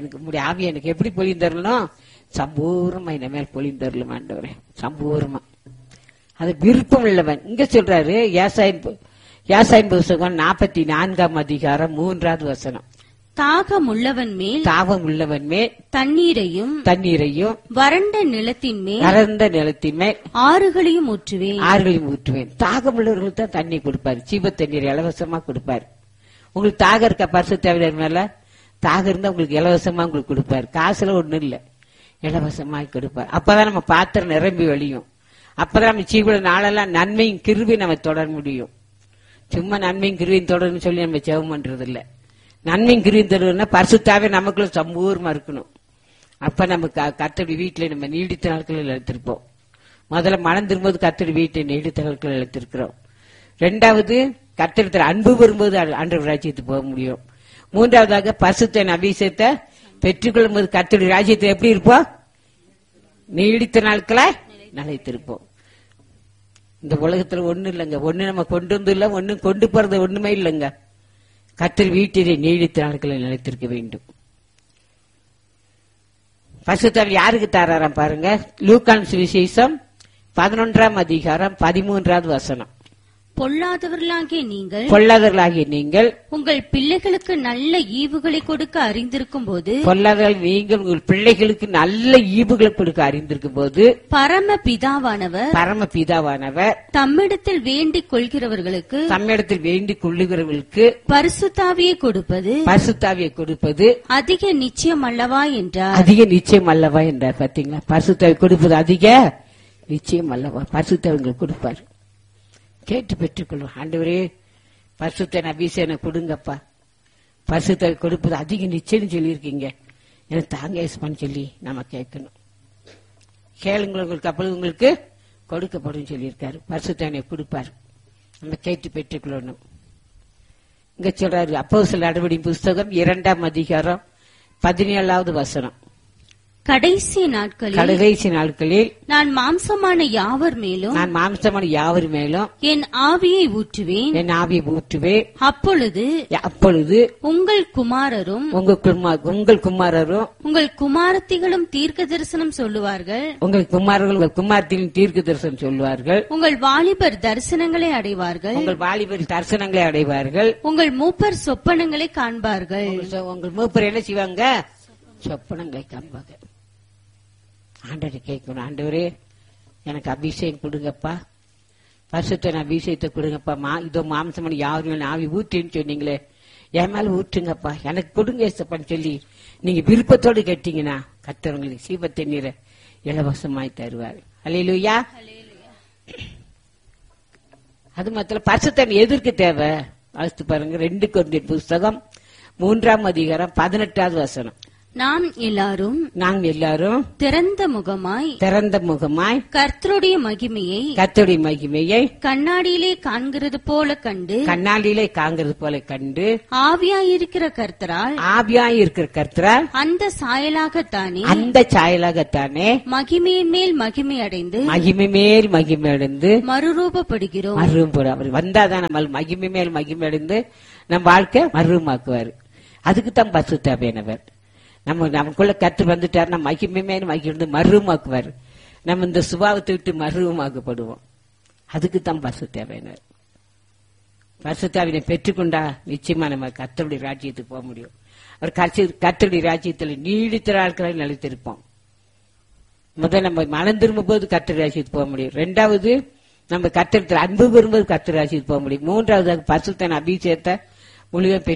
எனக்கு உங்களுடைய ஆவி எனக்கு எப்படி பொழிந்தரணும் சம்பூர்ணமா இந்த மேல் பொழிந்தரலும் ஆண்டவரே சம்பூர்ணமா அது விருப்பம் உள்ளவன் இங்க சொல்றாரு யாசாயின் பு- யாசாயின் புஸ்தகம் நாற்பத்தி நான்காம் அதிகாரம் மூன்றாவது வசனம் தாகம் உள்ளவன் மேல் தாவம் உள்ளவன் மேல் தண்ணீரையும் தண்ணீரையும் வறண்ட நிலத்தின் மேல் பரந்த நிலத்தின் மேல் ஆறுகளையும் ஊற்றுவேன் ஆறுகளையும் ஊற்றுவேன் தாகம் உள்ளவர்களுக்கு தான் தண்ணி கொடுப்பாரு சீப தண்ணீர் இலவசமா கொடுப்பாரு உங்களுக்கு தாகம் இருக்க பரிசு தேவையான மேல தாகம் இருந்தா உங்களுக்கு இலவசமா உங்களுக்கு கொடுப்பாரு காசுல ஒண்ணும் இல்ல இலவசமா கொடுப்பாரு அப்பதான் நம்ம பாத்திரம் நிரம்பி வழியும் அப்பதான் நம்ம சீவுல நாளெல்லாம் நன்மையும் கிருவி நம்ம தொடர முடியும் சும்மா நன்மையும் கிருவியும் தொடரும்னு சொல்லி நம்ம ஜெபம் பண்றது இல்ல நன்மையும் கிருவியும் தொடரும்னா பரிசுத்தாவே நமக்குள்ள சம்பூர்மா இருக்கணும் அப்ப நம்ம க- கர்த்தருடைய வீட்டுல நம்ம நீடித்த நாட்களில் எடுத்திருப்போம் முதல்ல மனம் திரும்பும்போது கர்த்தருடைய வீட்டை நீடித்த நாட்களில் எடுத்திருக்கிறோம் ரெண்டாவது கர்த்தரத்தில் அன்பு வரும்போது அன்று ராஜ்யத்துக்கு போக முடியும் மூன்றாவதாக பரிசுத்த அபிஷேகத்தை பெற்றுக்கொள்ளும் போது கர்த்தருடைய ராஜ்யத்தை எப்படி இருப்போம் நீடித்த நாட்களை நிலைத்திருப்போம் இந்த உலகத்துல ஒண்ணு இல்லைங்க ஒண்ணு நம்ம கொண்டு வந்து இல்ல ஒண்ணு கொண்டு போறது ஒண்ணுமே இல்லைங்க கத்தர் வீட்டிலே நீடித்த நாட்களை நிலைத்திருக்க வேண்டும் பசுத்தாவி யாருக்கு தாராராம் பாருங்க லூக்கான் சுவிசேஷம் பதினொன்றாம் அதிகாரம் பதிமூன்றாவது வசனம் பொல்லாதவர்களாகிய நீங்கள் பொல்லாதவர்களாகிய நீங்கள் உங்கள் பிள்ளைகளுக்கு நல்ல ஈவுகளை கொடுக்க அறிந்திருக்கும் போது பொல்லாதவர்கள் நீங்கள் உங்கள் பிள்ளைகளுக்கு நல்ல ஈவுகளை கொடுக்க அறிந்திருக்கும் போது பரம பிதாவானவர் பரம பிதாவானவர் தம்மிடத்தில் வேண்டிக் கொள்கிறவர்களுக்கு தம்மிடத்தில் வேண்டிக் கொள்ளுகிறவர்களுக்கு பரிசுத்தாவியை கொடுப்பது பரிசுத்தாவியை கொடுப்பது அதிக நிச்சயம் அல்லவா என்றார் அதிக நிச்சயம் அல்லவா என்றார் பாத்தீங்களா பரிசுத்தாவி கொடுப்பது அதிக நிச்சயம் அல்லவா பரிசுத்தவங்க கொடுப்பார் கேட்டு பெற்றுக்கொள்ளும் ஆண்டவரே பரிசுத்தன் அபிஷேகம் கொடுங்கப்பா பரிசுத்தாவி கொடுப்பது அதிக நிச்சயம் சொல்லியிருக்கீங்க எனக்கு தாங்க பண்ண சொல்லி நாம கேட்கணும் கேளுங்கள் உங்களுக்கு அப்பொழுது உங்களுக்கு கொடுக்கப்படும் சொல்லியிருக்காரு பரிசுத்தானை கொடுப்பார் நம்ம கேட்டு பெற்றுக்கொள்ளணும் இங்க சொல்றாரு அப்போ சில நடவடி புஸ்தகம் இரண்டாம் அதிகாரம் பதினேழாவது வசனம் கடைசி நாட்களில் கடைசி நாட்களில் நான் மாம்சமான யாவர் மேலும் நான் மாம்சமான யாவர் மேலும் என் ஆவியை ஊற்றுவேன் என் ஆவியை ஊற்றுவேன் அப்பொழுது அப்பொழுது உங்கள் குமாரரும் உங்க குமார் உங்கள் குமாரரும் உங்கள் குமாரத்திகளும் தீர்க்க தரிசனம் சொல்லுவார்கள் உங்கள் குமாரர்கள் உங்கள் குமாரத்தின் தீர்க்க தரிசனம் சொல்வார்கள் உங்கள் வாலிபர் தரிசனங்களை அடைவார்கள் உங்கள் வாலிபர் தரிசனங்களை அடைவார்கள் உங்கள் மூப்பர் சொப்பனங்களை காண்பார்கள் உங்கள் சொ- உங்கள் மூப்பர் என்ன செய்வாங்க சொப்பனங்களை காண்பாங்க ஆண்டவரை கேட்கணும் ஆண்டவரே எனக்கு அபிஷேகம் கொடுங்கப்பா பரிசுத்தன் அபிஷேகத்தை கொடுங்கப்பா மா இதோ மாம்சமணி யாரும் ஆவி ஊற்றின்னு சொன்னீங்களே என் மேல ஊற்றுங்கப்பா எனக்கு கொடுங்க ஏசப்பான்னு சொல்லி நீங்க விருப்பத்தோடு கேட்டீங்கன்னா கர்த்தர் உங்களுக்கு சீபத்தை நீரை இலவசமாய் தருவார் அல்லையிலுயா அது மாத்திரம் பரிசுத்தன் எதற்கு தேவை அடுத்து பாருங்க ரெண்டு கொண்டின் புஸ்தகம் மூன்றாம் அதிகாரம் பதினெட்டாவது வசனம் நாம் எல்லாரும் நாங்கள் எல்லாரும் திறந்த முகமாய் திறந்த முகமாய் கர்த்தருடைய மகிமையை கத்தோடைய மகிமையை கண்ணாடியிலே காண்கிறது போல கண்டு கண்ணாடியிலே காங்கிறது போல கண்டு ஆவியாயிருக்கிற கர்த்தரால் ஆவியாய் இருக்கிற கர்த்தரால் அந்த சாயலாகத்தானே அந்த சாயலாகத்தானே மகிமையின் மேல் மகிமை அடைந்து மகிமை மேல் மகிமை அடைந்து மறுரூபப்படுகிறோம் மருவம் போட அவர் வந்தாதான் நம்ம மகிமை மேல் மகிமை அடைந்து நம்ம வாழ்க்கை மருவமாக்குவார் அதுக்கு தான் பசு தேவையானவர் நம்ம நமக்குள்ள கத்து வந்துட்டார் நம்ம மகிமை மேல் மகிழ்ந்து மருவமாக்குவார் நம்ம இந்த சுபாவத்தை விட்டு மருவமாக்கப்படுவோம் அதுக்கு தான் பசு தேவையானவர் பரிசுத்தாவினை பெற்றுக்கொண்டா நிச்சயமா நம்ம கத்தருடைய ராஜ்யத்துக்கு போக முடியும் அவர் கர்த்தர்- கர்த்தருடைய ராஜ்யத்தில் நீடித்த நாட்களை நிலைத்திருப்போம் முதல் நம்ம மனம் திரும்பும் போது கர்த்தர் ராஜ்யத்துக்கு போக முடியும் ரெண்டாவது நம்ம கத்திரத்தில் அன்பு பெறும்போது கர்த்தர் ராஜ்யத்துக்கு போக முடியும் மூன்றாவது பரிசுத்தன் அபிஷேகத்தை முழுவதும் பெற்று